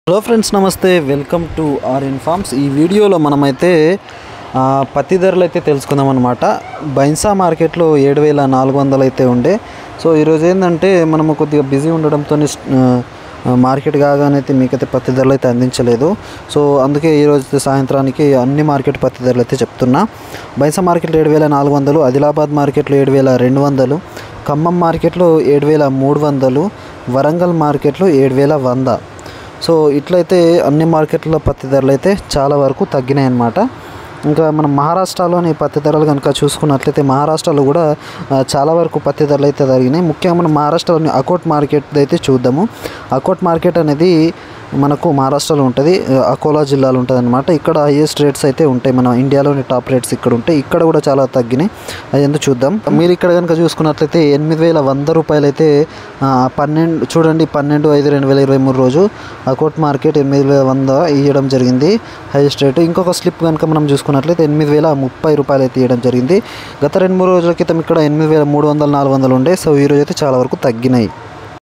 hello friends నమస్తే welcome to R informs ఈ వీడియోలో మనమైతే ఆ, పత్తి ధరలు అయితే తెలుసుకుందాం అనమాట బైన్సా మార్కెట్లో ఏడు వేల నాలుగు వందలు అయితే ఉండే సో ఈరోజు ఏంటంటే మనము కొద్దిగా బిజీ ఉండడంతో మార్కెట్ కాగానే అయితే మీకైతే పత్తి ధరలు అయితే అందించలేదు సో అందుకే ఈరోజు సాయంత్రానికి అన్ని మార్కెట్ పత్తి ధరలు అయితే చెప్తున్నా బైన్సా మార్కెట్లో ఏడు వేల నాలుగు వందలు ఆదిలాబాద్ మార్కెట్లో ఏడు వేల రెండు వందలు ఖమ్మం మార్కెట్లో ఏడు వేల మూడు వందలు వరంగల్ మార్కెట్లో ఏడు వేల వంద సో ఇట్లయితే అన్ని మార్కెట్ల పత్తి ధరలు అయితే చాలా వరకు తగ్గినాయి అన్నమాట ఇంకా మనం మహారాష్ట్రలోని పత్తి ధరలు కనుక చూసుకున్నట్లయితే మహారాష్ట్రలో కూడా ఆ, చాలా వరకు పత్తి ధరలు అయితే తగ్గినాయి ముఖ్యంగా మనం మహారాష్ట్రలోని అకోట్ మార్కెట్ అయితే చూద్దాము అకోట్ మార్కెట్ అనేది మనకు మహారాష్ట్రలో ఉంటుంది ఆ, అకోలా జిల్లాలో ఉంటుంది అనమాట ఇక్కడ హైయెస్ట్ రేట్స్ అయితే ఉంటాయి మన ఇండియాలోని టాప్ రేట్స్ ఇక్కడ ఉంటాయి ఇక్కడ కూడా చాలా తగ్గినాయి అది ఎందుకు చూద్దాం మీరు ఇక్కడ కనుక చూసుకున్నట్లయితే ఎనిమిది వేల వంద రూపాయలు అయితే ఆ, పన్నెండు చూడండి పన్నెండు ఐదు రెండు వేల ఇరవై మూడు రోజు అకోట్ మార్కెట్ ఎనిమిది వేల వంద ఇవ్వడం జరిగింది హైయెస్ట్ రేట్ ఇంకొక స్లిప్ కనుక మనం చూసుకున్నట్లయితే ఎనిమిది వేల ముప్పై రూపాయలు అయితే ఇవ్వడం జరిగింది గత రెండు మూడు రోజుల క్రితం ఇక్కడ ఎనిమిది వేల మూడు వందలు నాలుగు వందలు ఉండే సో ఈ రోజు అయితే చాలా వరకు తగ్గినాయి